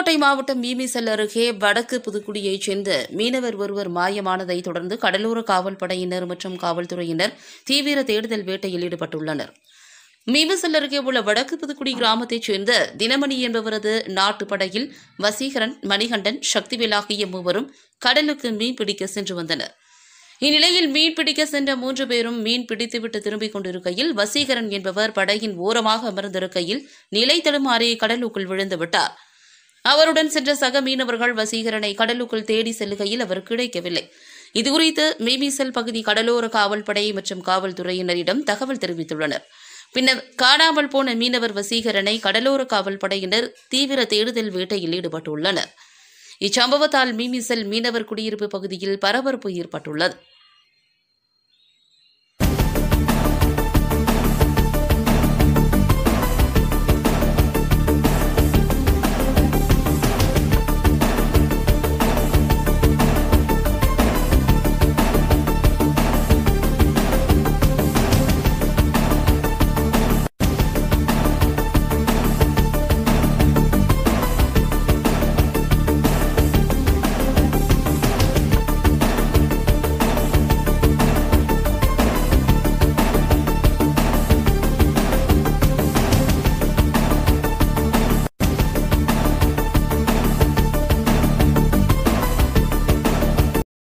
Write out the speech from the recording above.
புதுக்கோட்டை மாவட்டம் மீமிசல் அருகே வடக்கு புதுக்குடியைச் சேர்ந்த மீனவர் ஒருவர் மாயமானதை தொடர்ந்து கடலோர காவல் படையினர் மற்றும் காவல்துறையினர் தீவிர தேடுதல் வேட்டையில் ஈடுபட்டுள்ளனர் மீமிசல் அருகே உள்ள வடக்கு புதுக்குடி கிராமத்தைச் சேர்ந்த தினமணி என்பவரது நாட்டுப் படையில் வசீகரன் மணிகண்டன் சக்திவேல் ஆகிய மூவரும் கடலுக்கு மீன் பிடிக்க சென்று வந்தனர் இந்நிலையில் மீன் பிடிக்க சென்ற மூன்று பேரும் மீன் பிடித்துவிட்டு திரும்பிக் கொண்டிருக்கையில் வசீகரன் என்பவர் படகின் ஓரமாக அமர்ந்திருக்கையில் நிலை தடுமாறி கடலுக்குள் விழுந்து விட்டார் அவருடன் சென்ற சக மீனவர்கள் வசீகரனை கடலுக்குள் தேடி செல்லுகையில் அவர் கிடைக்கவில்லை இதுகுறித்து மீமிசல் பகுதி கடலோர காவல்படை மற்றும் காவல்துறையினரிடம் தகவல் தெரிவித்துள்ளனர் பின்னர் காணாமல் போன மீனவர் வசீகரனை கடலோர காவல் படையினர் தீவிர தேடுதல் வேட்டையில் ஈடுபட்டுள்ளனர் இச்சம்பவத்தால் மீமிசல் மீனவர் குடியிருப்பு பகுதியில் பரபரப்பு ஏற்பட்டுள்ளது